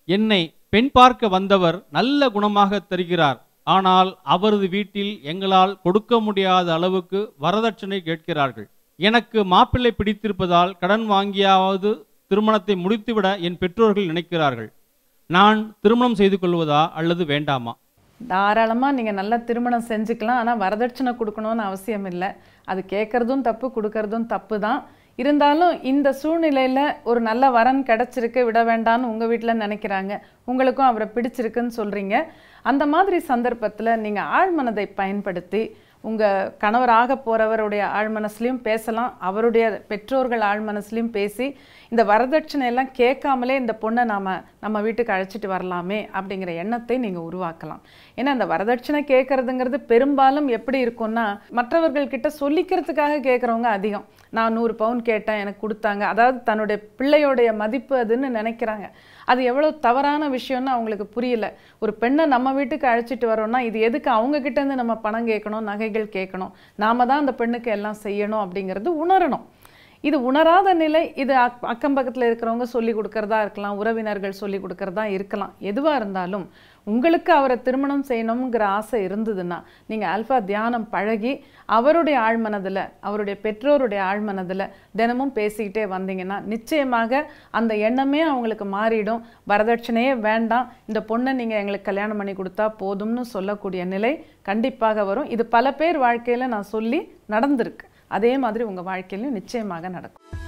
என்னை பெண் பார்க்க வந்தவர் நல்ல குணமாக தருகிறார் ஆனால் அவரது வீட்டில் எங்களால் கொடுக்க முடியாத அளவுக்கு வரதட்சணை கேட்கிறார்கள் எனக்கு மாப்பிள்ளை பிடித்திருப்பதால் கடன் வாங்கியாவது திருமணத்தை முடித்துவிட என் பெற்றோர்கள் நினைக்கிறார்கள் நான் திருமணம் செய்து கொள்வதா அல்லது வேண்டாமா தாராளமாக நீங்கள் நல்லா திருமணம் செஞ்சுக்கலாம் ஆனால் வரதட்சணை கொடுக்கணும்னு அவசியம் இல்லை அது கேட்குறதும் தப்பு கொடுக்கறதும் தப்பு தான் இருந்தாலும் இந்த சூழ்நிலையில் ஒரு நல்ல வரன் கிடச்சிருக்கு விட வேண்டாம்னு உங்கள் வீட்டில் நினைக்கிறாங்க உங்களுக்கும் அவரை பிடிச்சிருக்குன்னு சொல்கிறீங்க அந்த மாதிரி சந்தர்ப்பத்தில் நீங்கள் ஆழ்மனதை பயன்படுத்தி உங்கள் கணவராக போகிறவருடைய ஆழ்மனசுலையும் பேசலாம் அவருடைய பெற்றோர்கள் ஆழ்மனசுலையும் பேசி இந்த வரதட்சணை எல்லாம் கேட்காமலே இந்த பொண்ணை நாம் நம்ம வீட்டுக்கு அழைச்சிட்டு வரலாமே அப்படிங்கிற எண்ணத்தை நீங்கள் உருவாக்கலாம் ஏன்னா இந்த வரதட்சணை கேட்குறதுங்கிறது பெரும்பாலும் எப்படி இருக்கும்னா மற்றவர்கள்கிட்ட சொல்லிக்கிறதுக்காக கேட்குறவங்க அதிகம் நான் நூறு பவுன் கேட்டேன் எனக்கு கொடுத்தாங்க அதாவது தன்னுடைய பிள்ளையோடைய மதிப்பு அதுன்னு நினைக்கிறாங்க அது எவ்வளோ தவறான விஷயம்னு அவங்களுக்கு புரியல ஒரு பெண்ணை நம்ம வீட்டுக்கு அழைச்சிட்டு வரோம்னா இது எதுக்கு அவங்க கிட்ட இருந்து நம்ம பணம் கேட்கணும் நகைகள் கேட்கணும் நாம தான் அந்த பெண்ணுக்கு எல்லாம் செய்யணும் அப்படிங்கிறது உணரணும் இது உணராத நிலை இது அக் அக்கம் பக்கத்தில் இருக்கிறவங்க சொல்லி கொடுக்கறதா இருக்கலாம் உறவினர்கள் சொல்லி கொடுக்கறதா இருக்கலாம் எதுவாக இருந்தாலும் உங்களுக்கு அவரை திருமணம் செய்யணுங்கிற ஆசை இருந்ததுன்னா நீங்கள் ஆல்ஃபா தியானம் பழகி அவருடைய ஆழ்மனதில் அவருடைய பெற்றோருடைய ஆழ்மனதில் தினமும் பேசிக்கிட்டே வந்தீங்கன்னா நிச்சயமாக அந்த எண்ணமே அவங்களுக்கு மாறிடும் வரதட்சணையே வேண்டாம் இந்த பொண்ணை நீங்கள் எங்களுக்கு கல்யாணம் பண்ணி கொடுத்தா போதும்னு சொல்லக்கூடிய நிலை கண்டிப்பாக வரும் இது பல பேர் வாழ்க்கையில் நான் சொல்லி நடந்திருக்கு அதே மாதிரி உங்கள் வாழ்க்கையிலும் நிச்சயமாக நடக்கும்